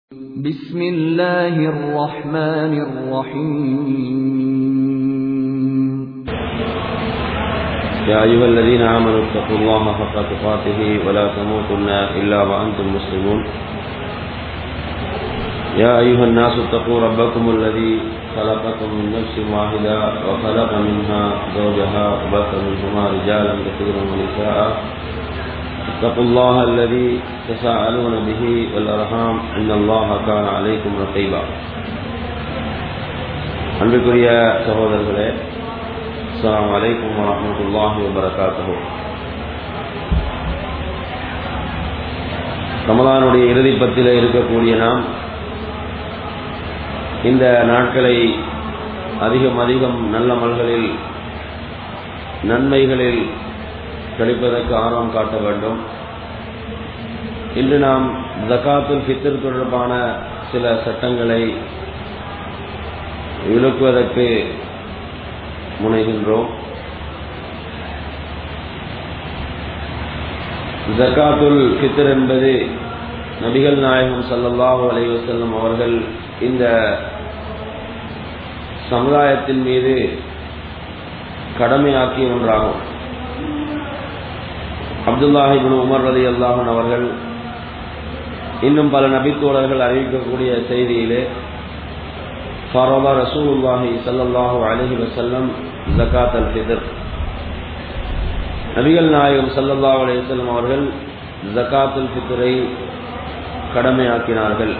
بسم الله الرحمن الرحيم يا أيها الذين آمنوا اتقوا الله حق تقاته ولا تموتن إلا وأنتم مسلمون يا أيها الناس اتقوا ربكم الذي خلقكم من نفس واحدة وخلق منها زوجها وبث منهما رجالا كثيرا ونساء اتقوا الله الذي تساءلون به والأرحام إن الله كان عليكم رقيبا அன்பிற்குரிய சகோதரர்களே அஸ்ஸலாமு அலைக்கும் வரஹ்மத்துல்லாஹி வபரகாத்துஹு ரமலானுடைய இறுதி பத்தில இருக்கக்கூடிய நாம் இந்த நாட்களை அதிகம் அதிகம் நல்ல மல்களில் நன்மைகளில் கழிப்பதற்கு ஆர்வம் காட்ட வேண்டும் இன்று நாம் ஜகாத்துல் ஃபித்ர் தொடர்பான சில சட்டங்களை விளக்குவதற்கு முனைகின்றோம் ஜக்காத்துல் ஃபித்ர் என்பது நபிகள் நாயகம் சல்லல்லாஹு அலைஹி வஸல்லம் அவர்கள் இந்த சமுதாயத்தின் மீது கடமையாக்கிய ஒன்றாகும் அப்துல்லாஹிபின் உமர் ரதி அல்லாஹன் அவர்கள் இன்னும் பல நபித்தோழர்கள் அறிவிக்கக்கூடிய செய்தியிலே ஃபரவா ரசூலுல்லாஹி ஸல்லல்லாஹு அலைஹி வஸல்லம் ஜகாத் அல் ஃபித்ர் நபிகள் நாயகம் ஸல்லல்லாஹு அலைஹி வஸல்லம் அவர்கள் ஜகாத் அல் ஃபித்ரை கடமையாக்கினார்கள்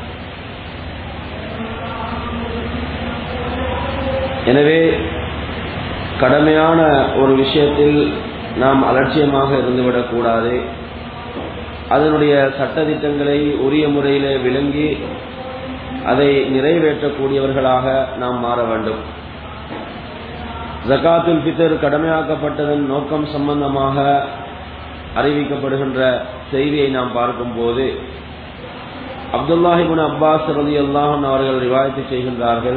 எனவே கடமையான ஒரு விஷயத்தில் நாம் அலட்சியமாக இருந்துவிடக்கூடாது அதனுடைய சட்டதிட்டங்களை உரிய முறையிலே விளங்கி அதை நிறைவேற்றக்கூடியவர்களாக நாம் மாற வேண்டும் ஜகாத்துல் ஃபித்தர் கடமையாக்கப்பட்டதன் நோக்கம் சம்பந்தமாக அறிவிக்கப்படுகின்ற செய்தியை நாம் பார்க்கும்போது அப்துல்லாஹிபின் அப்பாஸ் ரதி அல்லாஹன் அவர்கள் ரிவாயத்து செய்கின்றார்கள்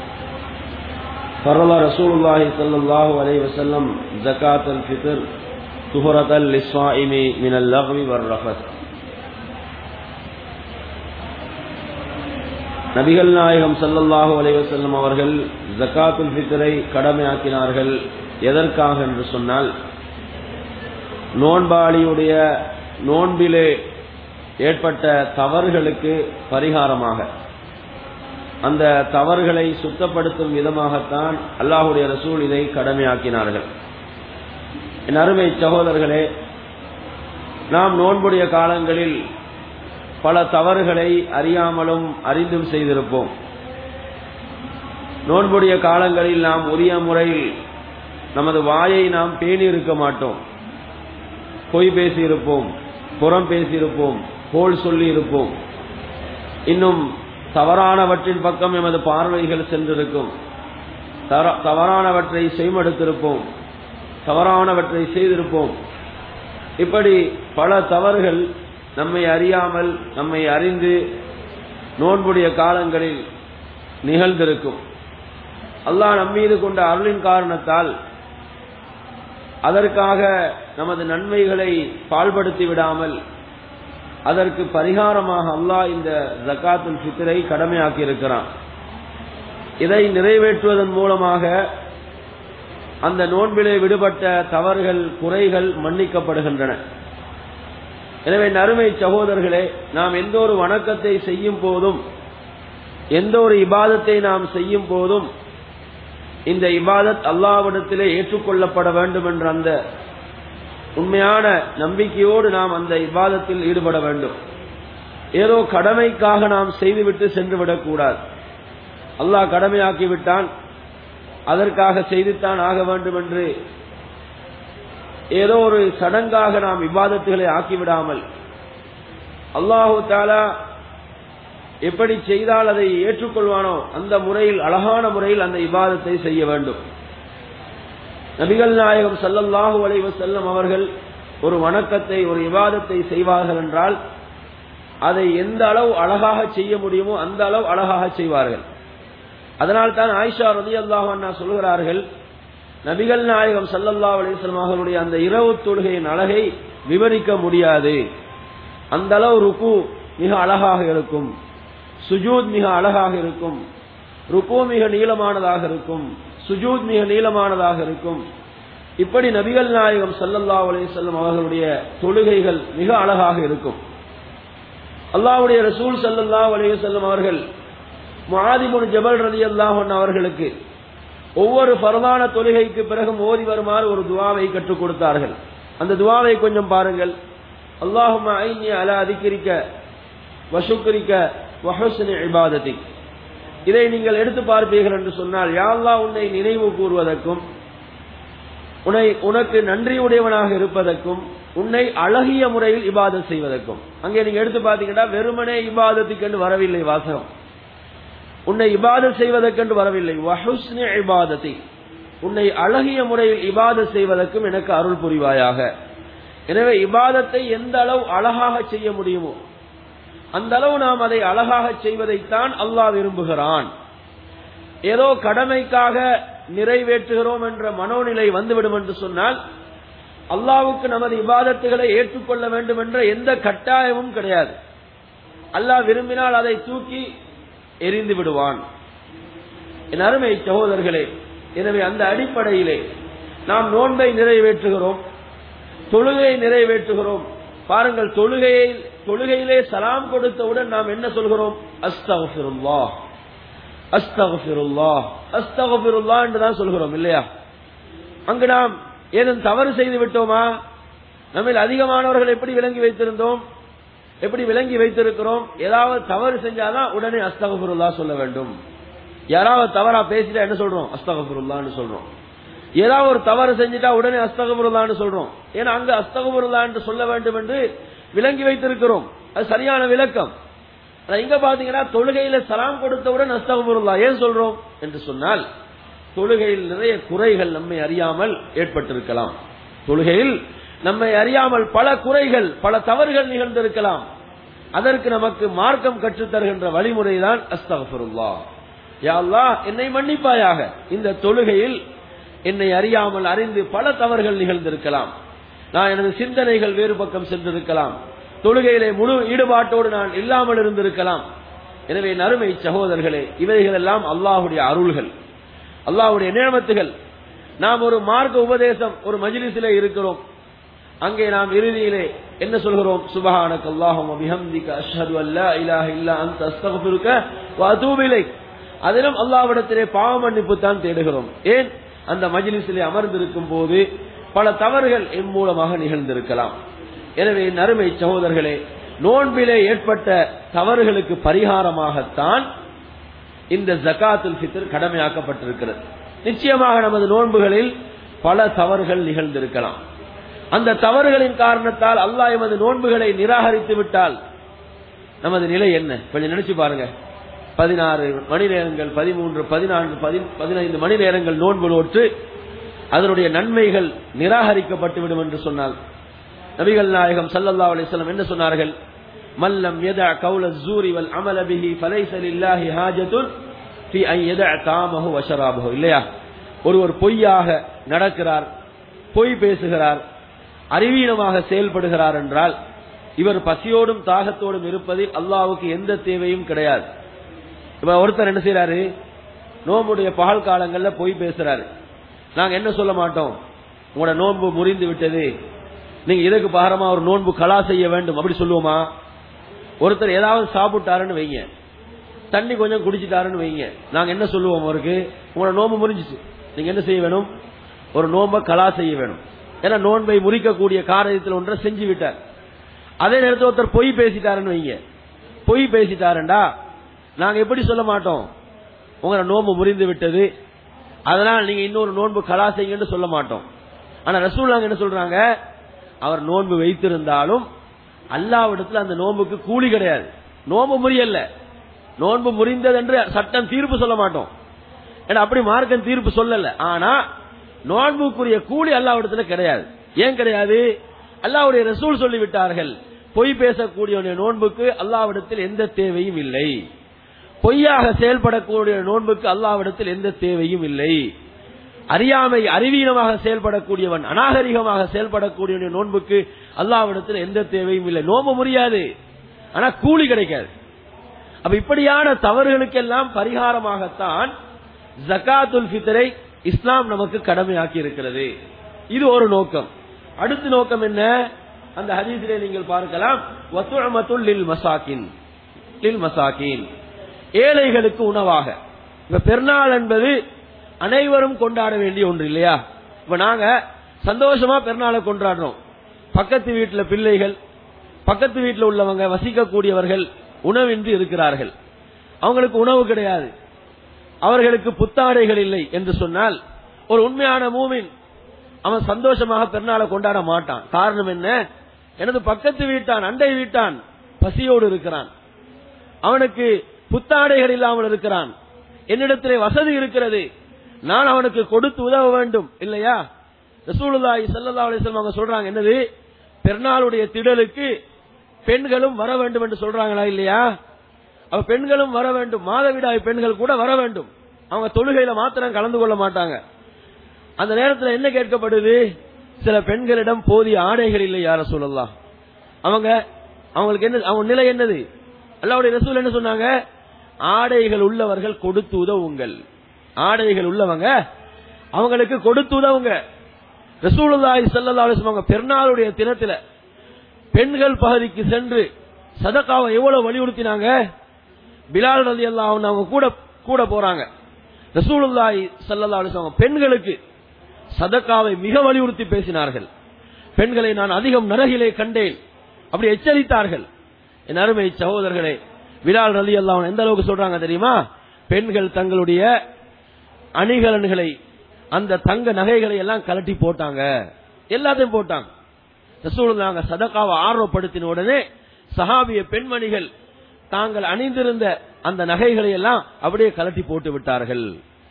فرض رسول الله صلى الله عليه وسلم زكاة الفطر طهرة للصائم من اللغو والرفث நபிகள் நாயகம் சல்லல்லாஹு அலைவசல்லம் அவர்கள் ஜக்காத்துல் ஃபித்ரை கடமையாக்கினார்கள் எதற்காக என்று சொன்னால் நோன்பாளியுடைய நோன்பிலே ஏற்பட்ட தவறுகளுக்கு பரிகாரமாக அந்த தவறுகளை சுத்தப்படுத்தும் விதமாகத்தான் அல்லாஹுடைய ரசூல் இதை கடமையாக்கினார்கள் என் அருமை சகோதரர்களே நாம் நோன்புடைய காலங்களில் பல தவறுகளை அறியாமலும் அறிந்தும் செய்திருப்போம் நோன்புடைய காலங்களில் நாம் உரிய முறையில் நமது வாயை நாம் பேணி இருக்க மாட்டோம் பொய் பேசியிருப்போம் புறம் பேசியிருப்போம் போல் சொல்லி இருப்போம் இன்னும் தவறானவற்றின் பக்கம் எமது பார்வைகள் சென்றிருக்கும் தவறானவற்றை செய்மடுத்திருப்போம் தவறானவற்றை செய்திருப்போம் இப்படி பல தவறுகள் நம்மை அறியாமல் நம்மை அறிந்து நோன்புடைய காலங்களில் நிகழ்ந்திருக்கும் அல்லாஹ் நம்மீது கொண்ட அருளின் காரணத்தால் அதற்காக நமது நன்மைகளை பால்படுத்தி விடாமல் அதற்கு பரிகாரமாக அல்லாஹ் இந்த ஜக்காத்துல் ஃபித்ரை கடமையாக்கி இருக்கிறான் இதை நிறைவேற்றுவதன் மூலமாக அந்த நோன்பிலே விடுபட்ட தவறுகள் குறைகள் மன்னிக்கப்படுகின்றன எனவே நறுமை சகோதரர்களே நாம் எந்த ஒரு வணக்கத்தை செய்யும் போதும் எந்த ஒரு இபாதத்தை நாம் செய்யும் போதும் இந்த இபாதத் அல்லாவிடத்திலே ஏற்றுக்கொள்ளப்பட வேண்டும் என்ற அந்த உண்மையான நம்பிக்கையோடு நாம் அந்த இபாதத்தில் ஈடுபட வேண்டும் ஏதோ கடமைக்காக நாம் செய்துவிட்டு சென்று விடக்கூடாது அல்லாஹ் கடமையாக்கி விட்டான் அதற்காக செய்துத்தான் ஆக வேண்டும் என்று ஏதோ ஒரு சடங்காக நாம் விவாதத்துகளை ஆக்கிவிடாமல் அல்லாஹு தாலா எப்படி செய்தால் அதை ஏற்றுக்கொள்வானோ அந்த முறையில் அழகான முறையில் அந்த இபாதத்தை செய்ய வேண்டும் நபிகள் நாயகம் சல்லல்லாஹு அலைவ செல்லம் அவர்கள் ஒரு வணக்கத்தை ஒரு விவாதத்தை செய்வார்கள் என்றால் அதை எந்த அளவு அழகாக செய்ய முடியுமோ அந்த அளவு அழகாக செய்வார்கள் அதனால் தான் ஆயிஷா ரதி அல்லாஹ் சொல்கிறார்கள் நபிகள் நாயகம் சல்லல்லா அலிஸ்லாம் அவர்களுடைய அந்த இரவு தொழுகையின் அழகை விவரிக்க முடியாது அந்த அளவு ருக்கு மிக அழகாக இருக்கும் சுஜூத் மிக அழகாக இருக்கும் ருக்கு மிக நீளமானதாக இருக்கும் சுஜூத் மிக நீளமானதாக இருக்கும் இப்படி நபிகள் நாயகம் ஸல்லல்லாஹு அலைஹி வஸல்லம் அவர்களுடைய தொழுகைகள் மிக அழகாக இருக்கும் அல்லாஹ்வுடைய ரசூல் ஸல்லல்லாஹு அலைஹி வஸல்லம் அவர்கள் முஆதிபுன் ஜபல் ரலியல்லாஹு அன்ஹு அவர்களுக்கு ஒவ்வொரு பரதான தொழுகைக்கு பிறகும் ஓதி வருமாறு ஒரு துவாவை கற்றுக் கொடுத்தார்கள் அந்த துவாவை கொஞ்சம் பாருங்கள் அல்லாஹும்ம ஐனி அலா அதிகரிக்க வசுக்கரிக்க வஹுஸ்னி இபாதத்தி இதை நீங்கள் எடுத்து பார்ப்பீர்கள் என்று சொன்னால் யா அல்லாஹ் உன்னை நினைவு கூறுவதற்கும் உன்னை உனக்கு நன்றியுடையவனாக இருப்பதற்கும் உன்னை அழகிய முறையில் இபாதத் செய்வதற்கும் அங்கே நீங்க எடுத்து பார்த்தீங்கன்னா வெறுமனே இபாதத்துக்கு வரவில்லை வாசகம் உன்னை இபாதத் செய்வதற்கென்று வரவில்லை வஹுஸ்னி இபாதத்தி உன்னை அழகிய முறையில் இபாதத் செய்வதற்கும் எனக்கு அருள் புரிவாயாக எனவே இபாதத்தை எந்த அளவு அழகாக செய்ய முடியுமோ அந்த அளவு நாம் அதை அழகாக செய்வதைத்தான் அல்லாஹ் விரும்புகிறான் ஏதோ கடமைக்காக நிறைவேற்றுகிறோம் என்ற மனோநிலை வந்துவிடும் என்று சொன்னால் அல்லாவுக்கு நமது இபாதத்துகளை ஏற்றுக்கொள்ள வேண்டும் என்ற எந்த கட்டாயமும் கிடையாது அல்லாஹ் விரும்பினால் அதை தூக்கி எரிந்து விடுவான் என் அருமை சகோதரர்களே எனவே அந்த அடிப்படையிலே நாம் நோன்பை நிறைவேற்றுகிறோம் தொழுகையை நிறைவேற்றுகிறோம் பாருங்கள் தொழுகையை தொழுகையிலே சலாம் கொடுத்தவுடன் நாம் என்ன சொல்கிறோம் அஸ்தகுல்லா அஸ்தகுல்லா அஸ்தகுல்லா என்று தான் சொல்கிறோம் இல்லையா அங்கு நாம் ஏதும் தவறு செய்து விட்டோமா நம்ம அதிகமானவர்கள் எப்படி விளங்கி வைத்திருந்தோம் எப்படி விளங்கி வைத்திருக்கிறோம் ஏதாவது தவறு செஞ்சாதான் உடனே அஸ்தகபுருல்லா சொல்ல வேண்டும் யாராவது தவறா பேசிட்டா என்ன சொல்றோம் அஸ்தகபுருல்லான்னு சொல்றோம் ஏதாவது ஒரு தவறு செஞ்சுட்டா உடனே அஸ்தகபுருல்லான்னு சொல்றோம் ஏன்னா அங்க அஸ்தகபுருல்லா என்று சொல்ல வேண்டும் என்று விளங்கி வைத்திருக்கிறோம் அது சரியான விளக்கம் ஆனா இங்க பாத்தீங்கன்னா தொழுகையில சலாம் கொடுத்தவுடன் அஸ்தகபுருல்லா ஏன் சொல்றோம் என்று சொன்னால் தொழுகையில் நிறைய குறைகள் நம்மை அறியாமல் ஏற்பட்டிருக்கலாம் தொழுகையில் நம்மை அறியாமல் பல குறைகள் பல தவறுகள் நிகழ்ந்திருக்கலாம் அதற்கு நமக்கு மார்க்கம் கற்றுத் தருகின்ற வழிமுறை தான் அஸ்தகபுருல்லா யா அல்லாஹ் என்னை மன்னிப்பாயாக இந்த தொழுகையில் என்னை அறியாமல் அறிந்து பல தவறுகள் நிகழ்ந்திருக்கலாம் நான் எனது சிந்தனைகள் வேறு பக்கம் சென்றிருக்கலாம் தொழுகையிலே முழு ஈடுபாட்டோடு நான் இல்லாமல் இருந்திருக்கலாம் எனவே நறுமை சகோதரர்களே இவைகள் எல்லாம் அல்லாஹுடைய அருள்கள் அல்லாஹுடைய நியமத்துகள் நாம் ஒரு மார்க்க உபதேசம் ஒரு மஜிலிசிலே இருக்கிறோம் அங்கே நாம் இறுதியிலே என்ன சொல்கிறோம் சுபஹானக அல்லாஹும் பிஹம்திக அஷ்ஹது அல்லா இலாஹ இல்லா அன்த அஸ்தக்ஃபிருக வ அதூபு இலைக் அதிலும் அல்லாஹ்விடத்திலே பாவ மன்னிப்பு தான் தேடுகிறோம் ஏன் அந்த மஜ்லிஸிலே அமர்ந்திருக்கும் போது பல தவறுகள் என் மூலமாக நிகழ்ந்திருக்கலாம் எனவே நறுமை சகோதரர்களே நோன்பிலே ஏற்பட்ட தவறுகளுக்கு பரிகாரமாகத்தான் இந்த ஜகாத்துல் ஃபித்ர் கடமையாக்கப்பட்டிருக்கிறது நிச்சயமாக நமது நோன்புகளில் பல தவறுகள் நிகழ்ந்திருக்கலாம் அந்த தவறுகளின் காரணத்தால் அல்லாஹ் எமது நோன்புகளை நிராகரித்து விட்டால் நமது நிலை என்ன கொஞ்சம் நினைச்சு பாருங்க பதினாறு மணி நேரங்கள் பதிமூன்று பதினான்கு பதினைந்து மணி நேரங்கள் நோன்பு நோற்று அதனுடைய நன்மைகள் நிராகரிக்கப்பட்டு விடும் என்று சொன்னால் நபிகள் நாயகம் சல்லல்லா அலிஸ்லாம் என்ன சொன்னார்கள் மல்லம் யதா கௌல ஜூரி வல் அமல பிஹி ஃபலைஸ லில்லாஹி ஹாஜத்துன் ஃபி அன் யதா தாமஹு வஷராபஹு இல்லையா ஒருவர் பொய்யாக நடக்கிறார் பொய் பேசுகிறார் அறிவீனமாக செயல்படுகிறார் என்றால் இவர் பசியோடும் தாகத்தோடும் இருப்பதில் அல்லாவுக்கு எந்த தேவையும் கிடையாது இப்ப ஒருத்தர் என்ன செய்யறாரு நோம்புடைய பகல் காலங்கள்ல பொய் பேசுறாரு நாங்க என்ன சொல்ல மாட்டோம் உங்களோட நோன்பு முறிந்து விட்டது நீங்க இதுக்கு பாரமா ஒரு நோன்பு கலா செய்ய வேண்டும் அப்படி சொல்லுவோமா ஒருத்தர் ஏதாவது சாப்பிட்டாருன்னு வைங்க தண்ணி கொஞ்சம் குடிச்சிட்டாருன்னு வைங்க நாங்க என்ன சொல்லுவோம் அவருக்கு உங்களோட நோன்பு முறிஞ்சிச்சு நீங்க என்ன செய்ய வேணும் ஒரு நோன்பை கலா செய்ய வேணும் ஏன்னா நோன்பை முறிக்கக்கூடிய காரியத்தில் ஒன்றை செஞ்சு விட்டார் அதே நேரத்தில் ஒருத்தர் பொய் பேசிட்டாருன்னு வைங்க பொய் பேசிட்டாருண்டா நாங்க எப்படி சொல்ல மாட்டோம் உங்களோட நோன்பு முறிந்து விட்டது அதனால் நீங்க இன்னொரு நோன்பு கலா செய்யுங்கன்னு சொல்ல மாட்டோம் ஆனா ரசூல் நாங்க என்ன சொல்றாங்க அவர் நோன்பு வைத்திருந்தாலும் அல்லாவிடத்தில் அந்த நோன்புக்கு கூலி கிடையாது நோன்பு முறியல்ல நோன்பு முறிந்தது என்று சட்டம் தீர்ப்பு சொல்ல மாட்டோம் ஏன்னா அப்படி மார்க்கம் தீர்ப்பு சொல்லல ஆனா நோன்புக்குரிய கூலி அல்லாவிடத்துல கிடையாது ஏன் கிடையாது அல்லாவுடைய ரசூல் சொல்லிவிட்டார்கள் பொய் பேசக்கூடிய நோன்புக்கு அல்லாவிடத்தில் எந்த தேவையும் இல்லை பொய்யாக செயல்படக்கூடிய நோன்புக்கு அல்லாவிடத்தில் எந்த தேவையும் இல்லை அறியாமை அறிவீனமாக செயல்படக்கூடியவன் அநாகரிகமாக செயல்படக்கூடிய நோன்புக்கு அல்லாவிடத்தில் எந்த தேவையும் இல்லை நோன்பு முடியாது ஆனா கூலி கிடைக்காது அப்ப இப்படியான தவறுகளுக்கெல்லாம் பரிகாரமாகத்தான் ஜகாத்துல் ஃபித்ரை இஸ்லாம் நமக்கு கடமையாக்கி இருக்கிறது இது ஒரு நோக்கம் அடுத்த நோக்கம் என்ன அந்த ஹதீஸிலே நீங்கள் பார்க்கலாம் வத்துஅமத்துல் லில் மசாக்கின் லில் மசாக்கின் ஏழைகளுக்கு உணவாக இப்ப பெருநாள் என்பது அனைவரும் கொண்டாட வேண்டிய ஒன்று இல்லையா இப்ப நாங்க சந்தோஷமா பெருநாளை கொண்டாடுறோம் பக்கத்து வீட்டுல பிள்ளைகள் பக்கத்து வீட்டுல உள்ளவங்க வசிக்கக்கூடியவர்கள் உணவின்றி இருக்கிறார்கள் அவங்களுக்கு உணவு கிடையாது அவர்களுக்கு புத்தாடைகள் இல்லை என்று சொன்னால் ஒரு உண்மையான மூமின் அவன் சந்தோஷமாக பெருநாளை கொண்டாட மாட்டான் காரணம் என்ன எனது பக்கத்து வீட்டான் அண்டை வீட்டான் பசியோடு இருக்கிறான் அவனுக்கு புத்தாடைகள் இல்லாமல் இருக்கிறான் என்னிடத்திலே வசதி இருக்கிறது நான் அவனுக்கு கொடுத்து உதவ வேண்டும் இல்லையா ரசூலுல்லாஹி ஸல்லல்லாஹு அலைஹி வஸல்லம் அவங்க சொல்றாங்க என்னது பெருநாளுடைய திடலுக்கு பெண்களும் வர வேண்டும் என்று சொல்றாங்களா இல்லையா அவ பெண்களும் வர வேண்டும் மாதவிடாய் பெண்கள் கூட வர வேண்டும் அவங்க தொழுகையில மாத்திரம் கலந்து கொள்ள மாட்டாங்க அந்த நேரத்தில் என்ன கேட்கப்படுது சில பெண்களிடம் போதிய ஆடைகள் இல்லை யார சொல்லலாம் அவங்க அவங்களுக்கு என்ன அவங்க நிலை என்னது அல்லாவுடைய ரசூல் என்ன சொன்னாங்க ஆடைகள் உள்ளவர்கள் கொடுத்து உதவுங்கள் ஆடைகள் உள்ளவங்க அவங்களுக்கு கொடுத்து உதவுங்க ரசூலுல்லாஹி ஸல்லல்லாஹு அலைஹி வஸல்லம் பெருநாளுடைய தினத்துல பெண்கள் பகுதிக்கு சென்று சதகாவை எவ்வளவு வலியுறுத்தினாங்க பிலால் ரலியல்லாஹு அன்ஹு அவங்க கூட கூட போறாங்க ரசூலுல்லாஹி ஸல்லல்லாஹு அலைஹி வஸல்லம் பெண்களுக்கு சதகாவை மிக வலியுறுத்தி பேசினார்கள் பெண்களை நான் அதிகம் நரகிலே கண்டேன் அப்படி எச்சரித்தார்கள் என் அருமை சகோதரர்களே விலால் ரலி அல்லாஹ் எந்த அளவுக்கு சொல்றாங்க தெரியுமா பெண்கள் தங்களுடைய அணிகலன்களை அந்த தங்க நகைகளை எல்லாம் கலட்டி போட்டாங்க எல்லாத்தையும் போட்டாங்க ரசூலுல்லாங்க சதகாவை ஆர்வப்படுத்தின உடனே சஹாபிய பெண்மணிகள் தாங்கள் அணிந்திருந்த அந்த நகைகளை எல்லாம் அப்படியே கலட்டி போட்டு விட்டார்கள்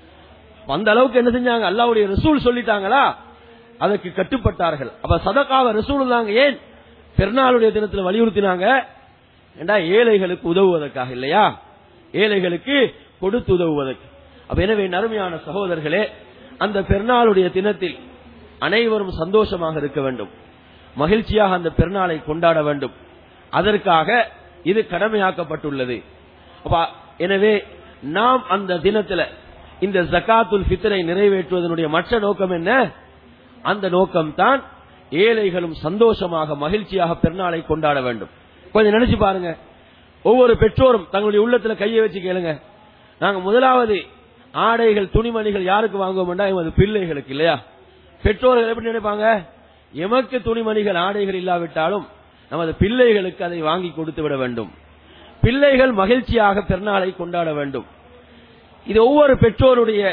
அந்த அளவுக்கு என்ன செஞ்சாங்க அல்லாவுடைய ரசூல் சொல்லிட்டாங்களா அதற்கு கட்டுப்பட்டார்கள் அப்ப சதகாவை ரசூலுல்லாங்க ஏன் பெருநாளுடைய தினத்தில் வலியுறுத்தினாங்க ஏண்டா ஏழைகளுக்கு உதவுவதற்காக இல்லையா ஏழைகளுக்கு கொடுத்து உதவுவதற்கு அப்ப எனவே நறுமையான சகோதரர்களே அந்த பெருநாளுடைய தினத்தில் அனைவரும் சந்தோஷமாக இருக்க வேண்டும் மகிழ்ச்சியாக அந்த பெருநாளை கொண்டாட வேண்டும் அதற்காக இது கடமையாக்கப்பட்டுள்ளது அப்ப எனவே நாம் அந்த தினத்துல இந்த ஜகாத்துல் ஃபித்ரை நிறைவேற்றுவதனுடைய மற்ற நோக்கம் என்ன அந்த நோக்கம் தான் ஏழைகளும் சந்தோஷமாக மகிழ்ச்சியாக பெருநாளை கொண்டாட வேண்டும் கொஞ்சம் நினைச்சு பாருங்க ஒவ்வொரு பெற்றோரும் தங்களுடைய உள்ளத்துல கையை வச்சு கேளுங்க நாங்க முதலாவது ஆடைகள் துணிமணிகள் யாருக்கு வாங்குவோம்டா எமது பிள்ளைகளுக்கு இல்லையா பெற்றோர்கள் எப்படி நினைப்பாங்க எமக்கு துணிமணிகள் ஆடைகள் இல்லாவிட்டாலும் நமது பிள்ளைகளுக்கு அதை வாங்கி கொடுத்து விட வேண்டும் பிள்ளைகள் மகிழ்ச்சியாக பெருநாளை கொண்டாட வேண்டும் இது ஒவ்வொரு பெற்றோருடைய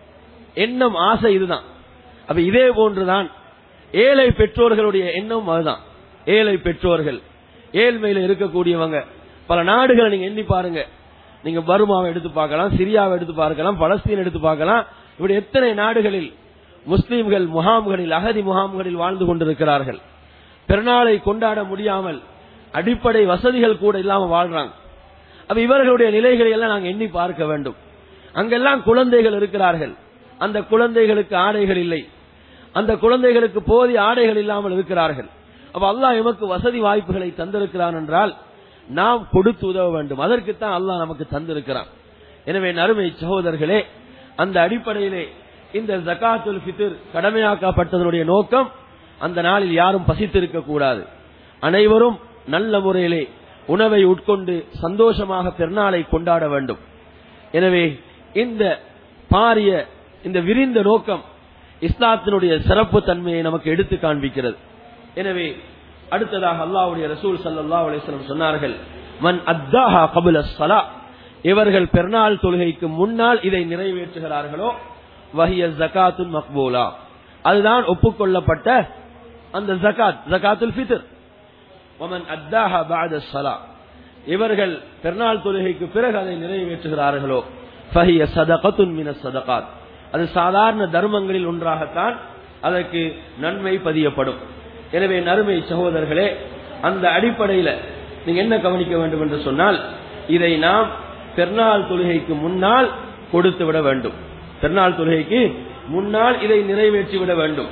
எண்ணம் ஆசை இதுதான் அப்ப இதே போன்றுதான் ஏழை பெற்றோர்களுடைய எண்ணம் அதுதான் ஏழை பெற்றோர்கள் ஏழ்மையில இருக்கக்கூடியவங்க பல நாடுகளை நீங்க எண்ணி பாருங்க நீங்க பர்மாவை எடுத்து பார்க்கலாம் சிரியாவை எடுத்து பார்க்கலாம் பலஸ்தீன் எடுத்து பார்க்கலாம் இப்படி எத்தனை நாடுகளில் முஸ்லீம்கள் முகாம்களில் அகதி முகாம்களில் வாழ்ந்து கொண்டிருக்கிறார்கள் பெருநாளை கொண்டாட முடியாமல் அடிப்படை வசதிகள் கூட இல்லாம வாழ்றாங்க அப்ப இவர்களுடைய நிலைகளை எல்லாம் நாங்க எண்ணி பார்க்க வேண்டும் அங்கெல்லாம் குழந்தைகள் இருக்கிறார்கள் அந்த குழந்தைகளுக்கு ஆடைகள் இல்லை அந்த குழந்தைகளுக்கு போதிய ஆடைகள் இல்லாமல் இருக்கிறார்கள் அப்ப அல்லாஹ் எமக்கு வசதி வாய்ப்புகளை தந்திருக்கிறான் என்றால் நாம் கொடுத்து உதவ வேண்டும் அதற்குத்தான் அல்லாஹ் நமக்கு தந்திருக்கிறான் எனவே நறுமை சகோதரர்களே அந்த அடிப்படையிலே இந்த ஜகாத்துல் ஃபித்ர் கடமையாக்கப்பட்டதனுடைய நோக்கம் அந்த நாளில் யாரும் பசித்திருக்க கூடாது அனைவரும் நல்ல முறையிலே உணவை உட்கொண்டு சந்தோஷமாக பெருநாளை கொண்டாட வேண்டும் எனவே இந்த பாரிய இந்த விரிந்த நோக்கம் இஸ்லாத்தினுடைய சிறப்பு தன்மையை நமக்கு எடுத்து காண்பிக்கிறது எனவே அடுத்ததாக அல்லாஹ்வுடைய ரசூல் ஸல்லல்லாஹு அலைஹி வஸல்லம் சொன்னார்கள் மன் அத்தாஹா கபுல ஸலா இவர்கள் பெருநாள் தொழுகைக்கு முன்னால் இதை நிறைவேற்றுகிறார்களோ வஹிய ஜகாத்துன் மக்பூலா அதுதான் ஒப்புக்கொள்ளப்பட்ட அந்த ஜகாத் ஜகாத்துல் ஃபித்ர் வமன் அத்தாஹா பஅத ஸலா இவர்கள் பெருநாள் தொழுகைக்கு பிறகு அதை நிறைவேற்றுகிறார்களோ ஃபஹிய சதகத்துன் மின சதகாத் அது சாதாரண தர்மங்களில் ஒன்றாகத்தான் அதற்கு நன்மை பதியப்படும் எனவே நறுமை சகோதரர்களே அந்த அடிப்படையில நீங்க என்ன கவனிக்க வேண்டும் என்று சொன்னால் இதை நாம் பெருநாள் தொழுகைக்கு முன்னால் கொடுத்து விட வேண்டும் பெருநாள் தொழுகைக்கு முன்னால் இதை நிறைவேற்றி விட வேண்டும்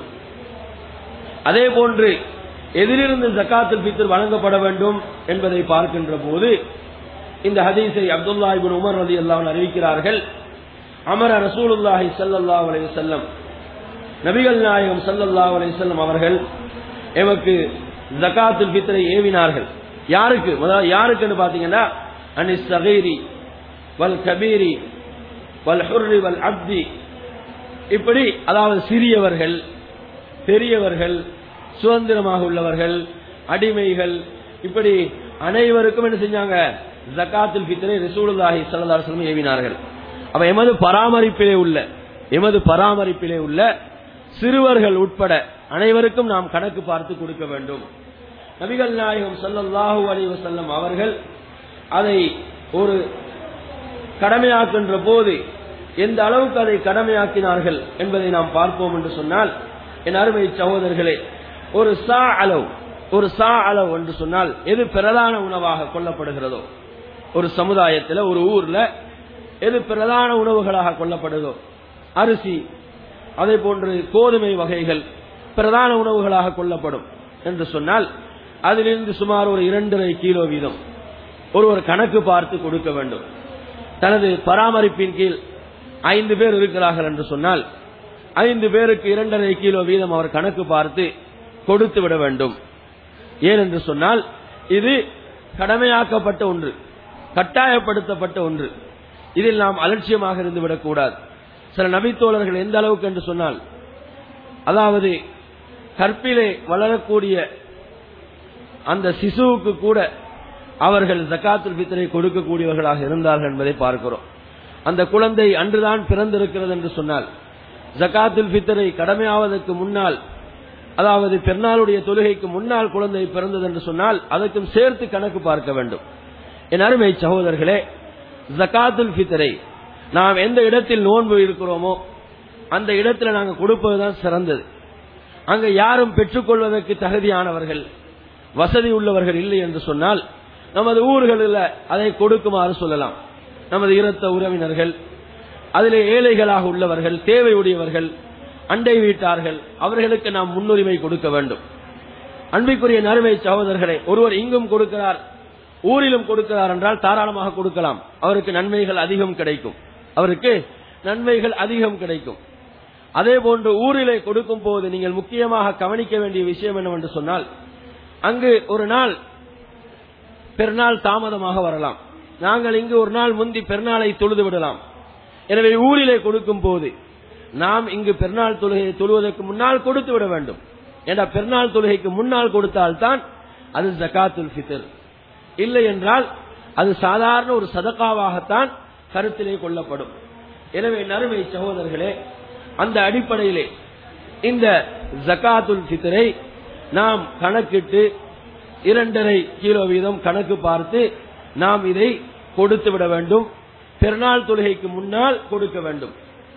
அதே போன்று எதிலிருந்து ஜக்காத்துல் ஃபித்ர் வழங்கப்பட வேண்டும் என்பதை பார்க்கின்ற போது இந்த ஹதீஸை அப்துல்லா இபின் உமர் ரதி அல்லாஹ் அறிவிக்கிறார்கள் அமர ரசூலுல்லாஹி ஸல்லல்லாஹு அலைஹி வஸல்லம் நபிகள் நாயகம் ஸல்லல்லாஹு அலைஹி வஸல்லம் அவர்கள் எமக்கு ஜகாத்துல் ஃபித்ரை ஏவினார்கள் யாருக்கு முதல்ல யாருக்குன்னு பாத்தீங்கன்னா அனிஸ் சகீரி வல் கபீரி வல் ஹுர்ரி வல் அப்தி இப்படி அதாவது சிறியவர்கள் பெரியவர்கள் சுதந்திரமாக உள்ளவர்கள் அடிமைகள் இப்படி அனைவருக்கும் என்ன செஞ்சாங்க ஜக்காத்துல் ஃபித்ரை ரசூலுல்லாஹி ஸல்லல்லாஹு அலைஹி வஸல்லம் ஏவினார்கள் அப்ப எமது பராமரிப்பிலே உள்ள எமது பராமரிப்பிலே உள்ள சிறுவர்கள் உட்பட அனைவருக்கும் நாம் கணக்கு பார்த்து கொடுக்க வேண்டும் நபிகள் நாயகம் ஸல்லல்லாஹு அலைஹி வஸல்லம் அவர்கள் அதை ஒரு கடமையாக்கின்ற போது எந்த அளவுக்கு அதை கடமையாக்கினார்கள் என்பதை நாம் பார்ப்போம் என்று சொன்னால் என் அருமை சகோதரர்களே ஒரு சா அளவு ஒரு சா அளவு என்று சொன்னால் எது பிரதான உணவாக கொல்லப்படுகிறதோ ஒரு சமுதாயத்தில் ஒரு ஊர்ல எது பிரதான உணவுகளாக கொல்லப்படுதோ அரிசி அதே போன்று கோதுமை வகைகள் பிரதான உணவுகளாக கொல்லப்படும் என்று சொன்னால் அதிலிருந்து சுமார் ஒரு இரண்டரை கிலோ வீதம் ஒருவர் கணக்கு பார்த்து கொடுக்க வேண்டும் தனது பராமரிப்பின் கீழ் ஐந்து பேர் இருக்கிறார்கள் என்று சொன்னால் ஐந்து பேருக்கு இரண்டரை கிலோ வீதம் அவர் கணக்கு பார்த்து கொடுத்து விட வேண்டும் ஏனென்று சொன்னால் இது கடமையாக்கப்பட்ட ஒன்று கட்டாயப்படுத்தப்பட்ட ஒன்று இதில் நாம் அலட்சியமாக இருந்து விடக்கூடாது சில நபித்தோழர்கள் எந்த அளவுக்கு என்று சொன்னால் அதாவது கற்பிலே வளரக்கூடிய அந்த சிசுவுக்கு கூட அவர்கள் ஜக்காத்துல் பித்தரை கொடுக்கக்கூடியவர்களாக இருந்தார்கள் என்பதை பார்க்கிறோம் அந்த குழந்தை அன்றுதான் பிறந்திருக்கிறது என்று சொன்னால் ஜக்காத்துல் பித்தரை கடமையாவதற்கு முன்னால் அதாவது பெருநாளுடைய தொழுகைக்கு முன்னால் குழந்தை பிறந்தது என்று சொன்னால் அதற்கும் சேர்த்து கணக்கு பார்க்க வேண்டும் என் அருமை சகோதரர்களே ஜக்காத்துல் பித்தரை நாம் எந்த இடத்தில் நோன்பு இருக்கிறோமோ அந்த இடத்துல நாங்கள் கொடுப்பதுதான் சிறந்தது அங்க யாரும் பெற்றுக்கொள்வதற்கு தகுதியானவர்கள் வசதி உள்ளவர்கள் இல்லை என்று சொன்னால் நமது ஊர்களில் அதை கொடுக்குமாறு சொல்லலாம் நமது இரத்த உறவினர்கள் அதிலே ஏழைகளாக உள்ளவர்கள் தேவையுடையவர்கள் அண்டை வீட்டார்கள் அவர்களுக்கு நாம் முன்னுரிமை கொடுக்க வேண்டும் அன்பிற்குரிய நறுமை சகோதரர்களை ஒருவர் இங்கும் கொடுக்கிறார் ஊரிலும் கொடுக்கிறார் என்றால் தாராளமாக கொடுக்கலாம் அவருக்கு நன்மைகள் அதிகம் கிடைக்கும் அவருக்கு நன்மைகள் அதிகம் கிடைக்கும் அதே போன்று ஊரிலே கொடுக்கும் போது நீங்கள் முக்கியமாக கவனிக்க வேண்டிய விஷயம் என்னவென்று சொன்னால் அங்கு ஒரு நாள் பெருநாள் தாமதமாக வரலாம் நாங்கள் இங்கு ஒரு நாள் முந்தி பெருநாளை தொழுது விடலாம் எனவே ஊரிலே கொடுக்கும் போது நாம் இங்கு பெருநாள் தொழுகையை தொழுவதற்கு முன்னால் கொடுத்து விட வேண்டும் ஏன்னா பெருநாள் தொழுகைக்கு முன்னால் கொடுத்தால்தான் அது ஜகாத்துல் ஃபித்ர் இல்லை என்றால் அது சாதாரண ஒரு சதக்காவாகத்தான் கருத்திலே கொள்ளப்படும் எனவே நறுமை சகோதரர்களே அந்த அடிப்படையிலே இந்த ஜகாத்துல் ஃபித்ரை நாம் கணக்கிட்டு இரண்டரை கிலோ வீதம் கணக்கு பார்த்து நாம் இதை கொடுத்து விட வேண்டும் பெருநாள் தொழுகைக்கு முன்னால் கொடுக்க வேண்டும்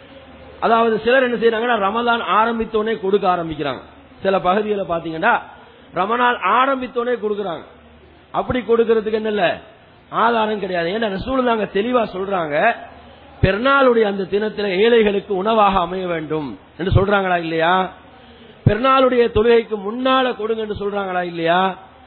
அதாவது சிலர் என்ன செய்யறாங்கன்னா ரமதான் ஆரம்பித்தோனே கொடுக்க ஆரம்பிக்கிறாங்க சில பகுதிகளை பாத்தீங்கன்னா ரமணால் ஆரம்பித்தோனே கொடுக்கறாங்க அப்படி கொடுக்கறதுக்கு என்ன ஆதாரம் கிடையாது ஏன்னா ரசூலுல்லாங்க தெளிவா சொல்றாங்க பெருநாளுடைய அந்த தினத்துல ஏழைகளுக்கு உணவாக அமைய வேண்டும் என்று சொல்றாங்களா இல்லையா பெருநாளுடைய தொழுகைக்கு முன்னால கொடுங்க என்று சொல்றாங்களா இல்லையா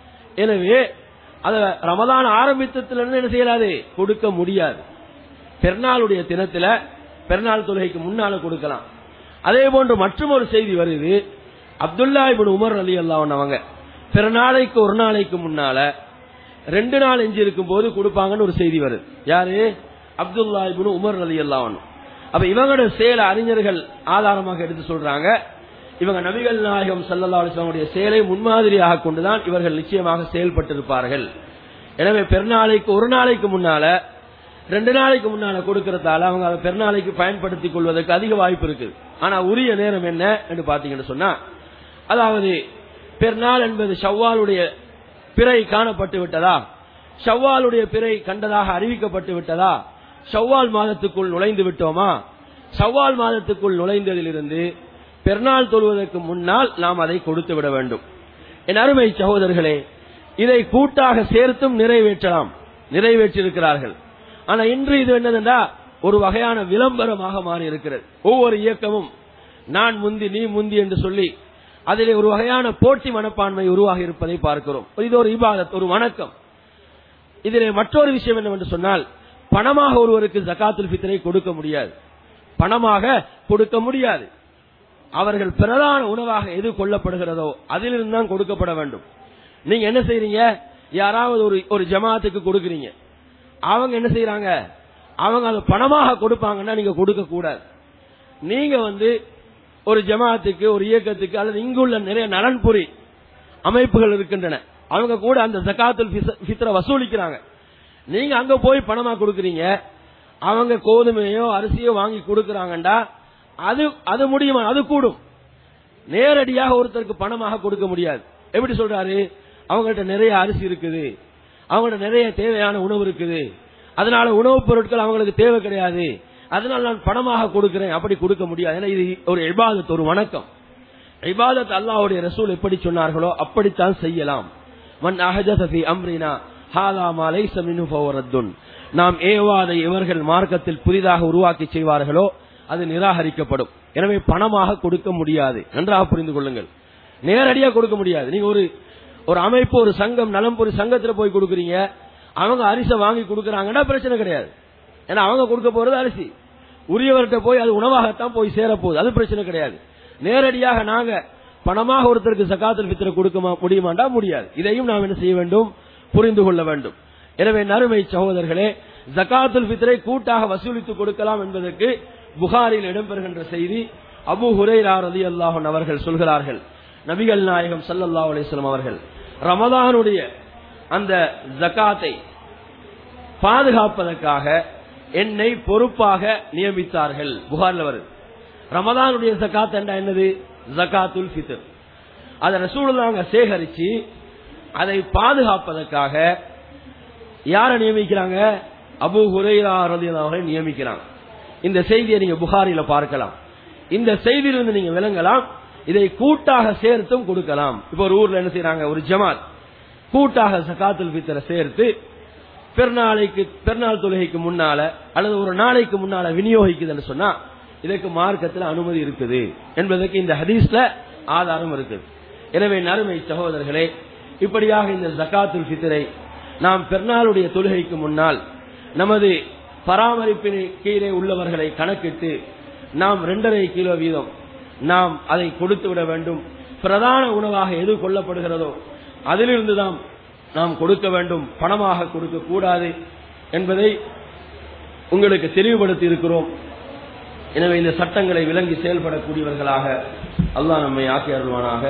எனவே அத ரமதான் ஆரம்பித்ததுல என்ன செய்யலாது கொடுக்க முடியாது பெருநாளுடைய தினத்துல பெருநாள் தொழுகைக்கு முன்னால கொடுக்கலாம் அதே போன்று மற்றும் ஒரு செய்தி வருது Abdullah ibn Umar Ali Allah அவங்க பிறநாளைக்கு ஒரு நாளைக்கு முன்னால ரெண்டு நாள் எஞ்சி இருக்கும் போது கொடுப்பாங்கன்னு ஒரு செய்தி வருது யாரு Abdullah ibn Umar Ali Allah அப்ப இவங்களோட செயல அறிஞர்கள் ஆதாரமாக எடுத்து சொல்றாங்க இவங்க நபிகள் நாயகம் சல்லல்லா அலிஸ்லாமுடைய செயலை முன்மாதிரியாக கொண்டுதான் இவர்கள் நிச்சயமாக செயல்பட்டிருப்பார்கள் எனவே பெருநாளைக்கு ஒரு நாளைக்கு முன்னால ரெண்டு நாளைக்கு முன்னால கொடுக்கறதால அவங்க அதை பெருநாளைக்கு பயன்படுத்திக் கொள்வதற்கு அதிக வாய்ப்பு இருக்கு ஆனா உரிய நேரம் என்ன என்று பாத்தீங்கன்னு சொன்னா அதாவது பெருநாள் என்பது ஷவ்வாலுடைய பிறை காணப்பட்டு விட்டதா ஷவ்வாலுடைய பிறை கண்டதாக அறிவிக்கப்பட்டு விட்டதா ஷவ்வால் மாதத்துக்குள் நுழைந்து விட்டோமா ஷவ்வால் மாதத்துக்குள் நுழைந்ததிலிருந்து பெருநாள் தொழுவதற்கு முன்னால் நாம் அதை கொடுத்து விட வேண்டும் என் அருமை சகோதரர்களே இதை கூட்டாக சேர்த்தும் நிறைவேற்றலாம் நிறைவேற்றிருக்கிறார்கள் ஆனா இன்று இது என்னதுன்னா ஒரு வகையான விளம்பரமாக மாறி இருக்கிறது ஒவ்வொரு இயக்கமும் நான் முந்தி நீ முந்தி என்று சொல்லி அதிலே ஒரு வகையான போட்டி மனப்பான்மை உருவாகி இருப்பதை பார்க்கிறோம் இது ஒரு இபாதத் ஒரு வணக்கம் இதிலே மற்றொரு விஷயம் என்னவென்று சொன்னால் பணமாக ஒருவருக்கு ஜகாத்துல் ஃபித்ரை கொடுக்க முடியாது பணமாக கொடுக்க முடியாது அவர்கள் பிரதான உணவாக எது கொல்லப்படுகிறதோ அதிலிருந்து தான் கொடுக்கப்பட வேண்டும் நீங்க என்ன செய்றீங்க யாராவது ஒரு ஒரு ஜமாத்துக்கு கொடுக்குறீங்க அவங்க என்ன செய்யறாங்க அவங்க அதை பணமாக கொடுப்பாங்கன்னா நீங்க கொடுக்க கூடாது நீங்க வந்து ஒரு ஜமாத்துக்கு ஒரு இயக்கத்துக்கு அல்லது இங்குள்ள நிறைய நலன்புரி அமைப்புகள் இருக்கின்றன அவங்க கூட அந்த ஜகாத்துல் ஃபித்ர வசூலிக்கிறாங்க நீங்க அங்க போய் பணமா கொடுக்குறீங்க அவங்க கோதுமையோ அரிசியோ வாங்கி கொடுக்கறாங்கடா அது அது முடியுமா அது கூடும் நேரடியாக ஒருத்தருக்கு பணமாக கொடுக்க முடியாது எப்படி சொல்றாரு அவங்கள்ட்ட நிறைய அரிசி இருக்குது அவங்கள்ட்ட நிறைய தேவையான உணவு இருக்குது அதனால உணவுப் பொருட்கள் அவங்களுக்கு தேவை கிடையாது அதனால நான் பணமாக கொடுக்கிறேன் அப்படி கொடுக்க முடியாது ஏன்னா இது ஒரு இபாதத் ஒரு வணக்கம் இபாதத் அல்லாஹ்வுடைய ரசூல் எப்படி சொன்னார்களோ அப்படித்தான் செய்யலாம் மன் அஹஜத ஃபி அம்ரினா ஹாதா மா லைஸ மின்ஹு ஃபவரத்துன் நாம் ஏவாத இவர்கள் மார்க்கத்தில் புதிதாக உருவாக்கி செய்வார்களோ அது நிராகரிக்கப்படும் எனவே பணமாக கொடுக்க முடியாது நன்றாக புரிந்து கொள்ளுங்கள் நேரடியாக கொடுக்க முடியாது நீங்க ஒரு ஒரு அமைப்பு ஒரு சங்கம் நலம்புரி சங்கத்துல போய் கொடுக்குறீங்க அவங்க அரிசை வாங்கி கொடுக்கறாங்கன்னா பிரச்சனை கிடையாது ஏன்னா அவங்க கொடுக்க போறது அரிசி உரியவர்கிட்ட போய் அது உணவாகத்தான் போய் சேர போகுது அது பிரச்சனை கிடையாது நேரடியாக நாங்க பணமாக ஒருத்தருக்கு சக்காத்துல் ஃபித்ர கொடுக்க முடியுமாண்டா முடியாது இதையும் நாம் என்ன செய்ய வேண்டும் புரிந்து கொள்ள வேண்டும் எனவே நறுமை சகோதரர்களே ஜகாத்துல் ஃபித்ரை கூட்டாக வசூலித்து கொடுக்கலாம் என்பதற்கு புகாரில் இடம்பெறுகின்ற செய்தி அபு ஹுரைரா ரலியல்லாஹு அன்ஹு அவர்கள் சொல்கிறார்கள் நபிகள் நாயகம் ஸல்லல்லாஹு அலைஹி வஸல்லம் அவர்கள் ரமதானுடைய அந்த ஜகாத்தை பாதுகாப்பதற்காக என்னை பொறுப்பாக நியமித்தார்கள் புகார்ல வருது ரமதானுடைய ஜகாத் என்றா என்னது ஜகாத்துல் ஃபித்ர் அதை ரசூலுல்லாங்க சேகரிச்சு அதை பாதுகாப்பதற்காக யாரை நியமிக்கிறாங்க அபு ஹுரைரா ரலியல்லாஹு அவர்களை நியமிக்கிறாங்க இந்த செய்தியை நீங்க புகாரில பார்க்கலாம் இந்த செய்தியிலிருந்து நீங்க விளங்கலாம் இதை கூட்டாக சேர்த்தும் கொடுக்கலாம் இப்ப ஒரு ஊர்ல என்ன செய்யறாங்க ஒரு ஜமாத் கூட்டாக சகாத்துல் ஃபித்ர சேர்த்து பெருநாளைக்கு பெருநாள் தொழுகைக்கு முன்னால அல்லது ஒரு நாளைக்கு முன்னால விநியோகிக்குதுன்னு சொன்னா இதற்கு மார்க்கத்தில் அனுமதி இருக்குது என்பதற்கு இந்த ஹதீஸ்ல ஆதாரம் இருக்குது எனவே நறுமை சகோதரர்களே இப்படியாக இந்த ஜகாத்துல் ஃபித்ரை நாம் பெருநாளுடைய தொழுகைக்கு முன்னால் நமது பராமரிப்பின் கீழே உள்ளவர்களை கணக்கிட்டு நாம் இரண்டரை கிலோ வீதம் நாம் அதை கொடுத்து விட வேண்டும் பிரதான உணவாக எது கொல்லப்படுகிறதோ அதிலிருந்து தான் நாம் கொடுக்க வேண்டும் பணமாக கொடுக்க கூடாது என்பதை உங்களுக்கு தெளிவுபடுத்தி இருக்கிறோம் எனவே இந்த சட்டங்களை விளங்கி செயல்படக்கூடியவர்களாக அல்லாஹ் நம்மை ஆக்கி அருள்வானாக